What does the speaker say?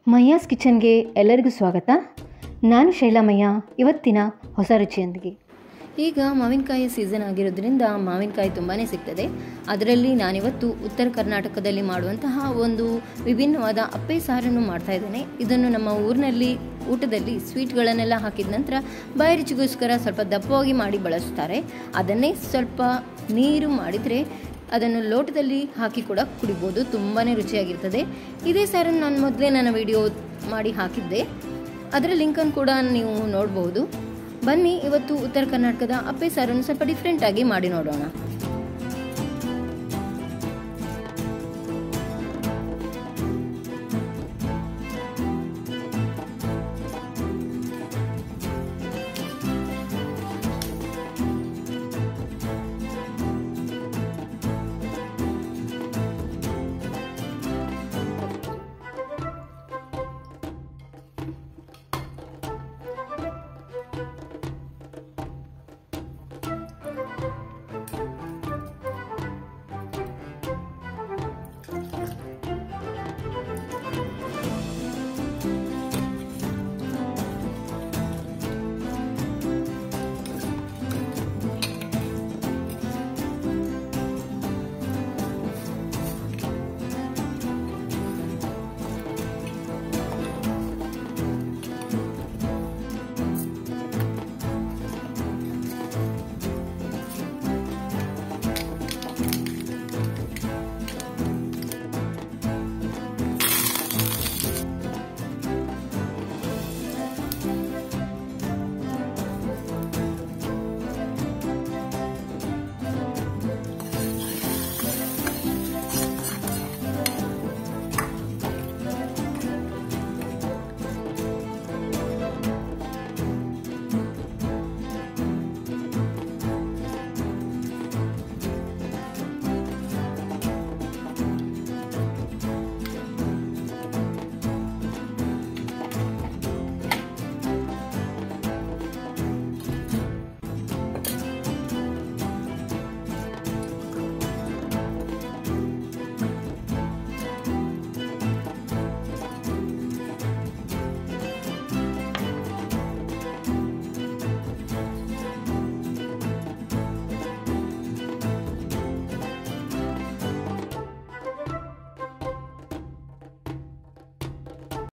ಮಯ್ಯಾಸ್ ಕಿಚನ್ಗೆ ಎಲ್ಲರಿಗೂ ಸ್ವಾಗತ ನಾನು ಶೈಲಾಮಯ್ಯ ಇವತ್ತಿನ ಹೊಸ ರುಚಿಯೊಂದಿಗೆ ಈಗ ಮಾವಿನಕಾಯಿ ಸೀಸನ್ ಆಗಿರೋದ್ರಿಂದ ಮಾವಿನಕಾಯಿ ತುಂಬಾ ಸಿಗ್ತದೆ ಅದರಲ್ಲಿ ನಾನಿವತ್ತು ಉತ್ತರ ಕರ್ನಾಟಕದಲ್ಲಿ ಮಾಡುವಂತಹ ಒಂದು ವಿಭಿನ್ನವಾದ ಅಪ್ಪೆ ಸಾರನ್ನು ಮಾಡ್ತಾ ಇದ್ದೇನೆ ಇದನ್ನು ನಮ್ಮ ಊರಿನಲ್ಲಿ ಊಟದಲ್ಲಿ ಸ್ವೀಟ್ಗಳನ್ನೆಲ್ಲ ಹಾಕಿದ ನಂತರ ಬಾಯಿ ರುಚಿಗೋಸ್ಕರ ಸ್ವಲ್ಪ ದಪ್ಪವಾಗಿ ಮಾಡಿ ಬಳಸ್ತಾರೆ ಅದನ್ನೇ ಸ್ವಲ್ಪ ನೀರು ಮಾಡಿದರೆ ಅದನ್ನು ಲೋಟದಲ್ಲಿ ಹಾಕಿ ಕೂಡ ಕುಡಿಬೋದು ತುಂಬಾ ರುಚಿಯಾಗಿರ್ತದೆ ಇದೇ ಸಾರನ್ನು ನಾನು ಮೊದಲೇ ನನ್ನ ವಿಡಿಯೋ ಮಾಡಿ ಹಾಕಿದ್ದೆ ಅದರ ಲಿಂಕನ್ನು ಕೂಡ ನೀವು ನೋಡಬಹುದು ಬನ್ನಿ ಇವತ್ತು ಉತ್ತರ ಕರ್ನಾಟಕದ ಅಪ್ಪೆ ಸಾರನ್ನು ಸ್ವಲ್ಪ ಡಿಫ್ರೆಂಟಾಗಿ ಮಾಡಿ ನೋಡೋಣ